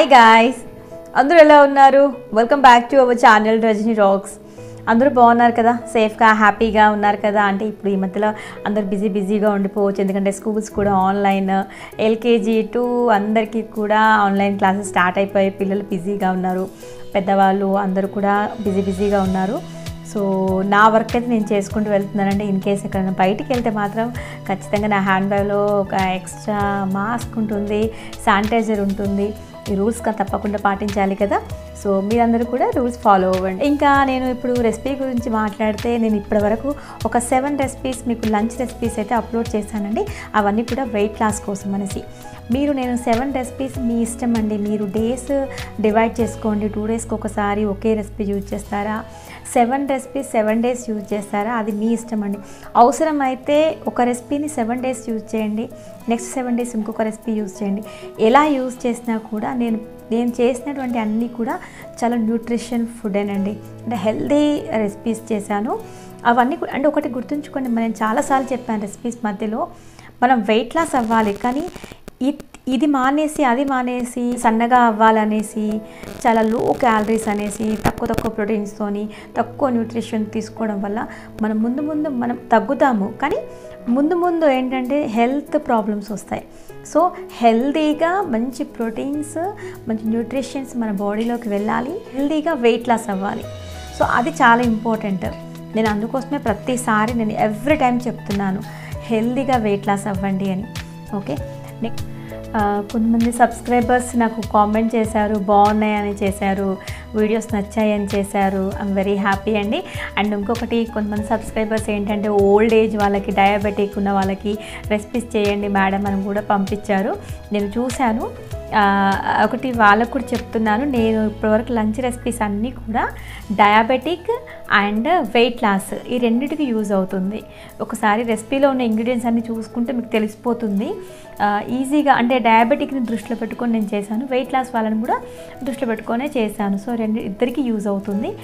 hi guys అందరూ ఎలా ఉన్నారు welcome back to our channel Rajini rocks అందరూ బాగున్నారు కదా సేఫ్గా హ్యాపీగా ఉన్నారు కదా అంటే ఇప్పుడు ఈ మధ్యలో అందరూ బిజీ బిజీగా ఉండిపోవచ్చు ఎందుకంటే స్కూల్స్ కూడా ఆన్లైన్ ఎల్కేజీ టు అందరికీ కూడా ఆన్లైన్ క్లాసెస్ స్టార్ట్ అయిపోయి పిల్లలు బిజీగా ఉన్నారు పెద్దవాళ్ళు అందరూ కూడా బిజీ బిజీగా ఉన్నారు సో నా వర్క్ అయితే నేను చేసుకుంటూ వెళ్తున్నానండి ఇన్ కేస్ ఎక్కడైనా బయటికి వెళ్తే మాత్రం ఖచ్చితంగా నా హ్యాండ్ బ్యాగ్లో ఒక ఎక్స్ట్రా మాస్క్ ఉంటుంది శానిటైజర్ ఉంటుంది ఈ రూల్స్ తప్పకుండా పాటించాలి కదా సో మీరందరూ కూడా రూల్స్ ఫాలో అవ్వండి ఇంకా నేను ఇప్పుడు రెసిపీ గురించి మాట్లాడితే నేను ఇప్పటివరకు ఒక సెవెన్ రెసిపీస్ మీకు లంచ్ రెసిపీస్ అయితే అప్లోడ్ చేశానండి అవన్నీ కూడా వెయిట్ లాస్ కోసం అనేసి మీరు నేను సెవెన్ రెసిపీస్ మీ ఇష్టం అండి మీరు డేస్ డివైడ్ చేసుకోండి టూ డేస్కి ఒకసారి ఒకే రెసిపీ యూజ్ చేస్తారా seven recipes seven days use చేస్తారా అది మీ ఇష్టం అండి అవసరమైతే ఒక రెసిపీని సెవెన్ డేస్ యూజ్ చేయండి నెక్స్ట్ సెవెన్ డేస్ ఇంకొక రెసిపీ యూజ్ చేయండి ఎలా యూజ్ చేసినా కూడా నేను నేను చేసినటువంటి అన్నీ కూడా చాలా న్యూట్రిషన్ ఫుడ్ అండి అంటే హెల్దీ రెసిపీస్ చేశాను అవన్నీ కూడా అంటే ఒకటి గుర్తుంచుకోండి నేను చాలాసార్లు చెప్పాను రెసిపీస్ మధ్యలో మనం వెయిట్ లాస్ అవ్వాలి కానీ ఇ- ఇది మానేసి అది మానేసి సన్నగా అవ్వాలనేసి చాలా లో క్యాలరీస్ అనేసి తక్కువ తక్కువ ప్రోటీన్స్తోని తక్కువ న్యూట్రిషన్ తీసుకోవడం వల్ల మనం ముందు ముందు మనం తగ్గుతాము కానీ ముందు ముందు ఏంటంటే హెల్త్ ప్రాబ్లమ్స్ వస్తాయి సో హెల్తీగా మంచి ప్రోటీన్స్ మంచి న్యూట్రిషన్స్ మన బాడీలోకి వెళ్ళాలి హెల్తీగా వెయిట్ లాస్ అవ్వాలి సో అది చాలా ఇంపార్టెంట్ నేను అందుకోసమే ప్రతిసారి నేను ఎవ్రీ టైం చెప్తున్నాను హెల్తీగా వెయిట్ లాస్ అవ్వండి అని ఓకే నెక్స్ట్ కొంతమంది సబ్స్క్రైబర్స్ నాకు కామెంట్ చేశారు బాగున్నాయని చేశారు వీడియోస్ నచ్చాయని చేశారు ఐమ్ వెరీ హ్యాపీ అండి అండ్ ఇంకొకటి కొంతమంది సబ్స్క్రైబర్స్ ఏంటంటే ఓల్డ్ ఏజ్ వాళ్ళకి డయాబెటిక్ ఉన్న వాళ్ళకి రెసిపీస్ చేయండి మేడం అని కూడా పంపించారు నేను చూశాను ఆ, ఒకటి వాళ్ళకు కూడా చెప్తున్నాను నేను ఇప్పటివరకు లంచ్ రెసిపీస్ అన్నీ కూడా డయాబెటిక్ అండ్ వెయిట్ లాస్ ఈ రెండింటికి యూజ్ అవుతుంది ఒకసారి రెసిపీలో ఉన్న ఇంగ్రీడియంట్స్ అన్ని చూసుకుంటే మీకు తెలిసిపోతుంది ఆ, ఈజీగా అంటే డయాబెటిక్ని దృష్టిలో పెట్టుకొని నేను చేశాను వెయిట్ లాస్ వాళ్ళని కూడా దృష్టిలో పెట్టుకొనే చేశాను సో రెండు ఇద్దరికి యూజ్ అవుతుంది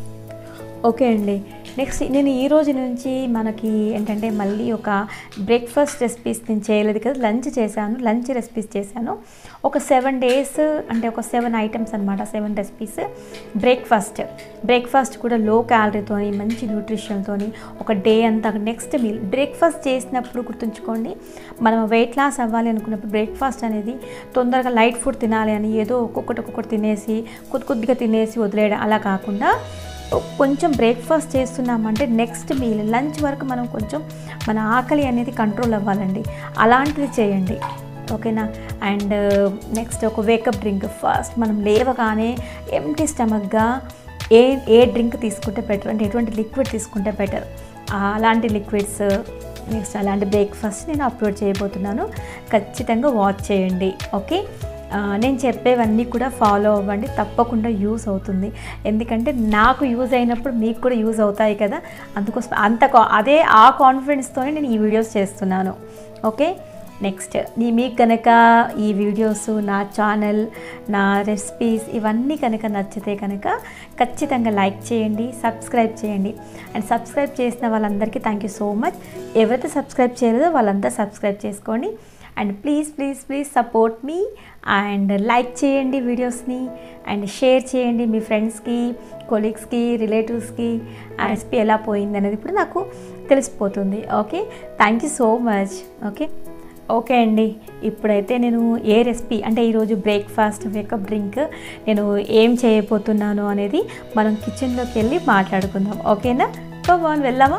ఓకే అండి నెక్స్ట్ నేను ఈ రోజు నుంచి మనకి ఏంటంటే మళ్ళీ ఒక బ్రేక్ఫాస్ట్ రెసిపీస్ నేను చేయలేదు కదా లంచ్ చేశాను లంచ్ రెసిపీస్ చేశాను ఒక సెవెన్ డేస్ అంటే ఒక సెవెన్ ఐటమ్స్ అనమాట సెవెన్ రెసిపీస్ బ్రేక్ఫాస్ట్ బ్రేక్ఫాస్ట్ కూడా లో క్యాలరీతోని మంచి న్యూట్రిషన్తోని ఒక డే అంతా నెక్స్ట్ మీల్ బ్రేక్ఫాస్ట్ చేసినప్పుడు గుర్తుంచుకోండి మనం వెయిట్ లాస్ అవ్వాలి అనుకున్నప్పుడు బ్రేక్ఫాస్ట్ అనేది తొందరగా లైట్ ఫుడ్ తినాలి అని ఏదో ఒక్కొక్కటి ఒక్కొక్కటి తినేసి కొద్ది కొద్దిగా తినేసి వదిలేయడం అలా కాకుండా కొంచెం బ్రేక్ఫాస్ట్ చేస్తున్నామంటే నెక్స్ట్ మీల్ లంచ్ వరకు మనం కొంచెం మన ఆకలి అనేది కంట్రోల్ అవ్వాలండి అలాంటిది చేయండి ఓకేనా అండ్ నెక్స్ట్ ఒక వేకప్ డ్రింక్ ఫస్ట్ మనం లేవగానే ఎంటీ స్టమక్గా ఏ ఏ డ్రింక్ తీసుకుంటే బెటర్ అంటే ఎటువంటి లిక్విడ్ తీసుకుంటే బెటర్ అలాంటి లిక్విడ్స్ నెక్స్ట్ అలాంటి బ్రేక్ఫాస్ట్ నేను అప్లోడ్ చేయబోతున్నాను ఖచ్చితంగా వాచ్ చేయండి ఓకే ఆ, నేను చెప్పేవన్నీ కూడా ఫాలో అవ్వండి తప్పకుండా యూస్ అవుతుంది ఎందుకంటే నాకు యూజ్ అయినప్పుడు మీకు కూడా యూజ్ అవుతాయి కదా అందుకోసం అంత కా- అదే ఆ కాన్ఫిడెన్స్తోనే నేను ఈ వీడియోస్ చేస్తున్నాను ఓకే నెక్స్ట్ నీ మీకు కనుక ఈ వీడియోస్ నా ఛానల్ నా రెసిపీస్ ఇవన్నీ కనుక నచ్చితే కనుక ఖచ్చితంగా లైక్ చేయండి సబ్స్క్రైబ్ చేయండి అండ్ సబ్స్క్రైబ్ చేసిన వాళ్ళందరికీ థ్యాంక్ యూ సో మచ్ ఎవరైతే సబ్స్క్రైబ్ చేయలేదో వాళ్ళంతా సబ్స్క్రైబ్ చేసుకోండి and please please please support మీ అండ్ లైక్ చేయండి వీడియోస్ని అండ్ షేర్ చేయండి మీ ఫ్రెండ్స్కి కొలీగ్స్కి రిలేటివ్స్కి ఆ రెసిపీ ఎలా పోయింది అనేది ఇప్పుడు నాకు తెలిసిపోతుంది okay thank you so much okay okay అండి ఇప్పుడైతే నేను ఏ రెసిపీ అంటే ఈరోజు బ్రేక్ఫాస్ట్ వేకప్ డ్రింక్ నేను ఏం చేయబోతున్నాను అనేది మనం కిచెన్లోకి వెళ్ళి మాట్లాడుకుందాం ఓకేనా బాన్ వెళ్దామా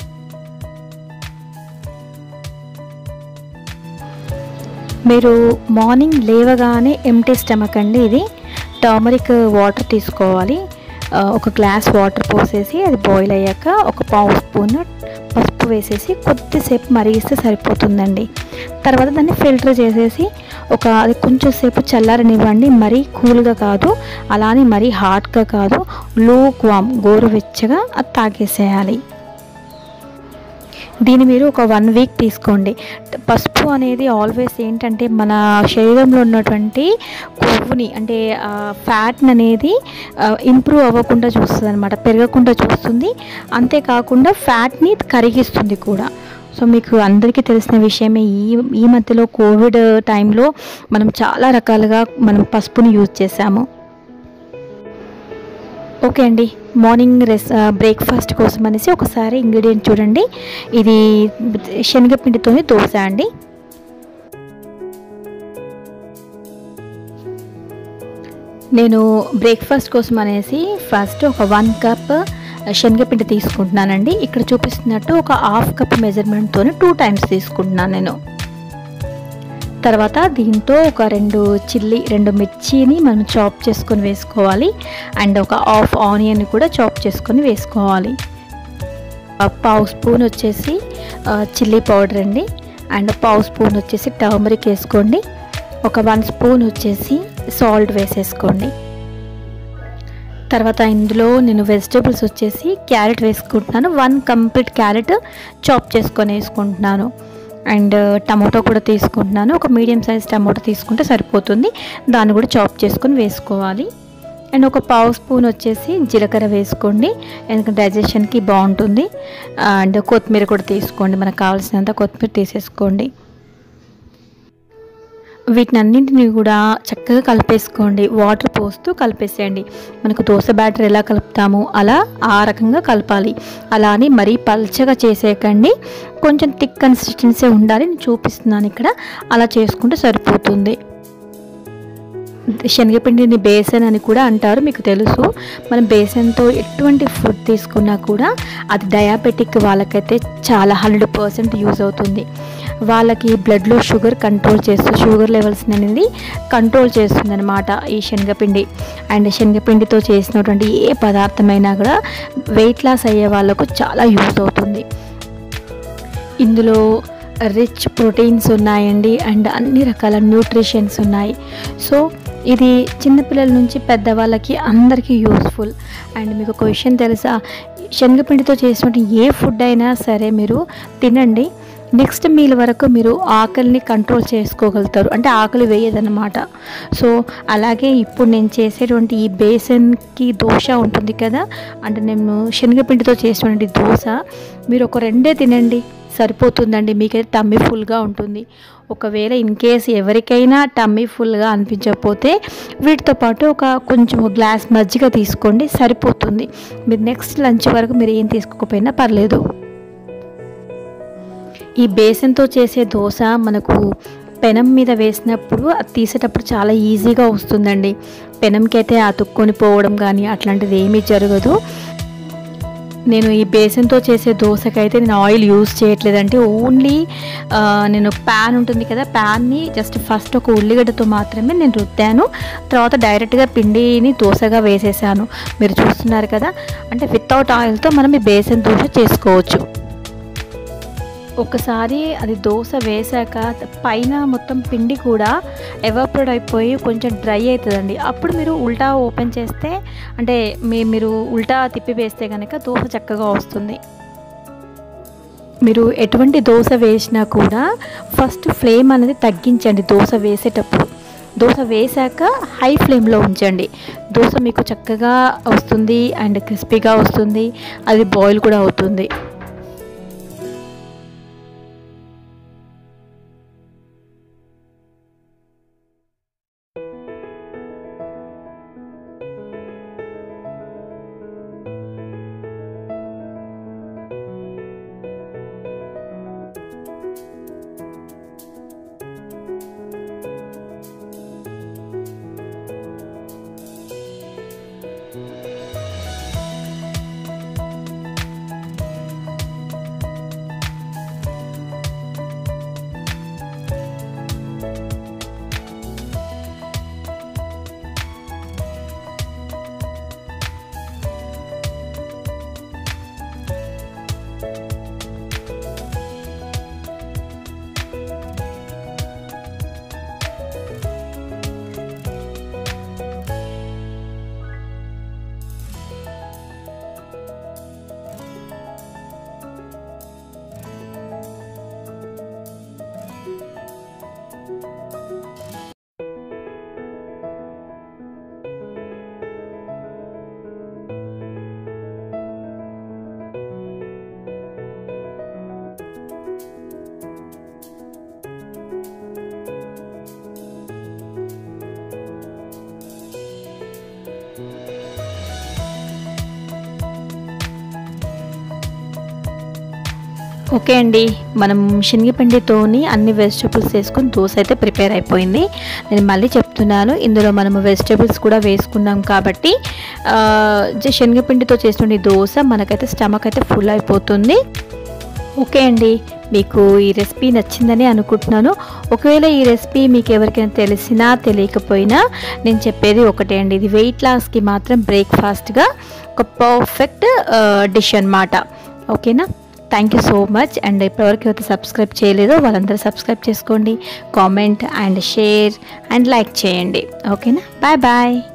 మీరు మార్నింగ్ లేవగానే ఎంటీ స్టమక్ అండి ఇది టర్మరిక్ వాటర్ తీసుకోవాలి ఆ, ఒక గ్లాస్ వాటర్ పోసేసి అది బాయిల్ అయ్యాక ఒక పావు స్పూన్ పసుపు వేసేసి కొద్దిసేపు మరిగిస్తే సరిపోతుందండి తర్వాత దాన్ని ఫిల్టర్ చేసేసి ఒక అది కొంచెం సేపు చల్లారనివ్వండి మరీ కూల్గా కాదు అలానే మరీ హాట్గా కాదు లూక్ వామ్ గోరువెచ్చగా అది తాగేసేయాలి దీన్ని మీరు ఒక వన్ వీక్ తీసుకోండి పసుపు అనేది ఆల్వేస్ ఏంటంటే మన శరీరంలో ఉన్నటువంటి కొవ్వుని అంటే ఫ్యాట్ని అనేది ఇంప్రూవ్ అవ్వకుండా చూస్తుంది అనమాట పెరగకుండా చూస్తుంది అంతేకాకుండా ఫ్యాట్ని కరిగిస్తుంది కూడా సో మీకు అందరికీ తెలిసిన విషయమే ఈ ఈ మధ్యలో కోవిడ్ టైంలో మనం చాలా రకాలుగా మనం పసుపుని యూజ్ చేసాము ఓకే అండి మార్నింగ్ రెస్ బ్రేక్ఫాస్ట్ కోసం అనేసి ఒకసారి ఇంగ్రీడియంట్ చూడండి ఇది శనగపిండితోని దోశ అండి నేను బ్రేక్ఫాస్ట్ కోసం అనేసి ఫస్ట్ ఒక వన్ కప్ శనగపిండి తీసుకుంటున్నానండి ఇక్కడ చూపిస్తున్నట్టు ఒక హాఫ్ కప్ మెజర్మెంట్తో టూ టైమ్స్ తీసుకుంటున్నాను నేను తర్వాత దీంతో ఒక రెండు చిల్లీ రెండు మిర్చిని మనం చాప్ చేసుకొని వేసుకోవాలి అండ్ ఒక హాఫ్ ఆనియన్ కూడా చాప్ చేసుకొని వేసుకోవాలి పావు స్పూన్ వచ్చేసి చిల్లీ పౌడర్ అండి అండ్ పావు స్పూన్ వచ్చేసి టర్మరిక్ వేసుకోండి ఒక వన్ స్పూన్ వచ్చేసి సాల్ట్ వేసేసుకోండి తర్వాత ఇందులో నేను వెజిటేబుల్స్ వచ్చేసి క్యారెట్ వేసుకుంటున్నాను వన్ కంప్లీట్ క్యారెట్ చాప్ చేసుకొని వేసుకుంటున్నాను అండ్ టమాటో కూడా తీసుకుంటున్నాను ఒక మీడియం సైజ్ టమాటో తీసుకుంటే సరిపోతుంది దాన్ని కూడా చాప్ చేసుకొని వేసుకోవాలి అండ్ ఒక పావు స్పూన్ వచ్చేసి జీలకర్ర వేసుకోండి ఎందుకంటే డైజెషన్కి బాగుంటుంది అండ్ కొత్తిమీర కూడా తీసుకోండి మనకు కావాల్సినంత కొత్తిమీర తీసేసుకోండి వీటిని అన్నింటినీ కూడా చక్కగా కలిపేసుకోండి వాటర్ పోస్తూ కలిపేసేయండి మనకు దోశ బ్యాటర్ ఎలా కలుపుతాము అలా ఆ రకంగా కలపాలి అలా అని మరీ పల్చగా చేసేయకండి కొంచెం థిక్ కన్సిస్టెన్సీ ఉండాలి నేను చూపిస్తున్నాను ఇక్కడ అలా చేసుకుంటే సరిపోతుంది శనగపిండిని బేసన్ అని కూడా అంటారు మీకు తెలుసు మనం బేసన్తో ఎటువంటి ఫుడ్ తీసుకున్నా కూడా అది డయాబెటిక్ వాళ్ళకైతే చాలా హండ్రెడ్ పర్సెంట్ యూజ్ అవుతుంది వాళ్ళకి బ్లడ్లో షుగర్ కంట్రోల్ చేస్తూ షుగర్ లెవెల్స్ అనేది కంట్రోల్ చేస్తుంది అనమాట ఈ శనగపిండి అండ్ శనగపిండితో చేసినటువంటి ఏ పదార్థమైనా కూడా వెయిట్ లాస్ అయ్యే వాళ్ళకు చాలా యూజ్ అవుతుంది ఇందులో రిచ్ ప్రోటీన్స్ ఉన్నాయండి అండ్ అన్ని రకాల న్యూట్రిషన్స్ ఉన్నాయి సో ఇది చిన్నపిల్లల నుంచి పెద్దవాళ్ళకి అందరికీ యూస్ఫుల్ అండ్ మీకు ఒక విషయం తెలుసా శనగపిండితో చేసినటువంటి ఏ ఫుడ్ అయినా సరే మీరు తినండి నెక్స్ట్ మీల్ వరకు మీరు ఆకలిని కంట్రోల్ చేసుకోగలుగుతారు అంటే ఆకలి వేయదన్నమాట సో అలాగే ఇప్పుడు నేను చేసేటువంటి ఈ బేసన్కి దోశ ఉంటుంది కదా అంటే నేను శనగపిండితో చేసినటువంటి దోశ మీరు ఒక రెండే తినండి సరిపోతుందండి మీకైతే టమ్మీ ఫుల్గా ఉంటుంది ఒకవేళ ఇన్ కేస్ ఎవరికైనా టమ్మీ ఫుల్గా అనిపించకపోతే వీటితో పాటు ఒక కొంచెం ఒక గ్లాస్ మజ్జిగ తీసుకోండి సరిపోతుంది మీరు నెక్స్ట్ లంచ్ వరకు మీరు ఏం తీసుకోకపోయినా పర్లేదు ఈ బేసన్తో చేసే దోశ మనకు పెనం మీద వేసినప్పుడు అది తీసేటప్పుడు చాలా ఈజీగా వస్తుందండి పెనంకి అయితే అతుక్కొని పోవడం కానీ అట్లాంటిది ఏమీ జరగదు నేను ఈ బేసన్తో చేసే దోశకైతే నేను ఆయిల్ యూజ్ చేయట్లేదంటే ఓన్లీ నేను ప్యాన్ ఉంటుంది కదా ప్యాన్ని జస్ట్ ఫస్ట్ ఒక ఉల్లిగడ్డతో మాత్రమే నేను రుద్దాను తర్వాత డైరెక్ట్గా పిండిని దోశగా వేసేసాను మీరు చూస్తున్నారు కదా అంటే వితౌట్ ఆయిల్తో మనం ఈ బేసన్ దోశ చేసుకోవచ్చు ఒకసారి అది దోశ వేసాక పైన మొత్తం పిండి కూడా ఎవాపరేట్ అయిపోయి కొంచెం డ్రై అవుతుందండి అప్పుడు మీరు ఉల్టా ఓపెన్ చేస్తే అంటే మీ మీరు ఉల్టా తిప్పి వేస్తే కనుక దోశ చక్కగా వస్తుంది మీరు ఎటువంటి దోశ వేసినా కూడా ఫస్ట్ ఫ్లేమ్ అనేది తగ్గించండి దోశ వేసేటప్పుడు దోశ వేసాక హై ఫ్లేమ్లో ఉంచండి దోశ మీకు చక్కగా వస్తుంది అండ్ క్రిస్పీగా వస్తుంది అది బాయిల్ కూడా అవుతుంది ఓకే అండి మనం శనగపిండితోని అన్ని వెజిటబుల్స్ వేసుకొని దోశ అయితే ప్రిపేర్ అయిపోయింది నేను మళ్ళీ చెప్తున్నాను ఇందులో మనము వెజిటబుల్స్ కూడా వేసుకున్నాం కాబట్టి ఆ, జ- శనగపిండితో చేసిన ఈ దోశ మనకైతే స్టమక్ అయితే ఫుల్ అయిపోతుంది ఓకే అండి మీకు ఈ రెసిపీ నచ్చిందని అనుకుంటున్నాను ఒకవేళ ఈ రెసిపీ మీకు ఎవరికైనా తెలిసినా తెలియకపోయినా నేను చెప్పేది ఒకటే అండి ఇది వెయిట్ లాస్కి మాత్రం బ్రేక్ఫాస్ట్గా ఒక పర్ఫెక్ట్ డిష్ అన్నమాట ఓకేనా thank you so much and ఇప్పటివరకు అయితే సబ్స్క్రైబ్ చేయలేదో వాళ్ళందరూ సబ్స్క్రైబ్ చేసుకోండి comment and share and like చేయండి ఓకేనా బాయ్ బాయ్